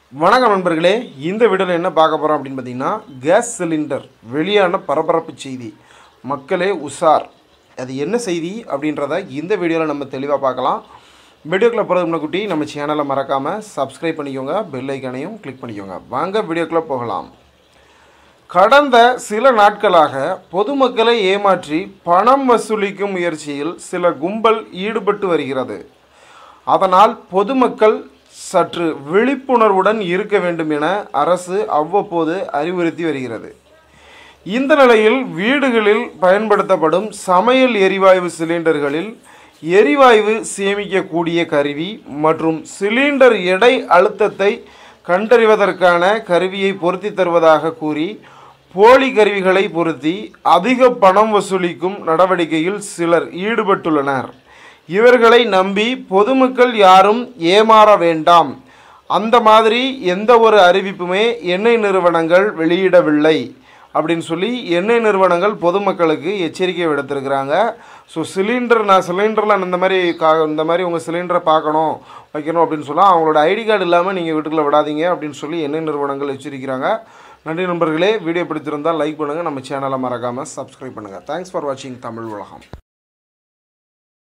வணக்கம் நண்பர்களே இந்த வீடியோவில் என்ன பார்க்க போகிறோம் அப்படின்னு பார்த்தீங்கன்னா கேஸ் சிலிண்டர் வெளியான பரபரப்பு செய்தி மக்களே உஷார் அது என்ன செய்தி அப்படின்றத இந்த வீடியோவில் நம்ம தெளிவாக பார்க்கலாம் வீடியோக்குள்ளே போகிறது முன்னக்குட்டி நம்ம சேனலை மறக்காமல் சப்ஸ்கிரைப் பண்ணிக்கோங்க பெல் ஐக்கானையும் கிளிக் பண்ணிக்கோங்க வாங்க வீடியோக்குள்ளே போகலாம் கடந்த சில நாட்களாக பொதுமக்களை ஏமாற்றி பணம் வசூலிக்கும் முயற்சியில் சில கும்பல் ஈடுபட்டு வருகிறது அதனால் பொதுமக்கள் சற்று விழிப்புணர்வுடன் இருக்க வேண்டும் என அரசு அவ்வப்போது அறிவுறுத்தி வருகிறது இந்த நிலையில் வீடுகளில் பயன்படுத்தப்படும் சமையல் எரிவாயு சிலிண்டர்களில் எரிவாயு சேமிக்கக்கூடிய கருவி மற்றும் சிலிண்டர் எடை அழுத்தத்தை கண்டறிவதற்கான கருவியை பொருத்தி தருவதாக கூறி போலி கருவிகளை பொருத்தி அதிக பணம் வசூலிக்கும் நடவடிக்கையில் சிலர் ஈடுபட்டுள்ளனர் இவர்களை நம்பி பொதுமக்கள் யாரும் ஏமாற வேண்டாம் அந்த மாதிரி எந்த ஒரு அறிவிப்புமே எண்ணெய் நிறுவனங்கள் வெளியிடவில்லை அப்படின்னு சொல்லி எண்ணெய் நிறுவனங்கள் பொதுமக்களுக்கு எச்சரிக்கை விடுத்திருக்கிறாங்க ஸோ சிலிண்டர் நான் சிலிண்டரில் இந்த மாதிரி கா இந்த மாதிரி உங்கள் சிலிண்டரை பார்க்கணும் வைக்கணும் அப்படின்னு சொன்னால் அவங்களோட ஐடி கார்டு இல்லாமல் நீங்கள் வீட்டுக்குள்ளே விடாதீங்க அப்படின்னு சொல்லி எண்ணெய் நிறுவனங்கள் எச்சரிக்கிறாங்க நன்றி நண்பர்களே வீடியோ பிடிச்சிருந்தால் லைக் பண்ணுங்கள் நம்ம சேனலை மறக்காமல் சப்ஸ்கிரைப் பண்ணுங்கள் தேங்க்ஸ் ஃபார் வாட்சிங் தமிழ் உலகம்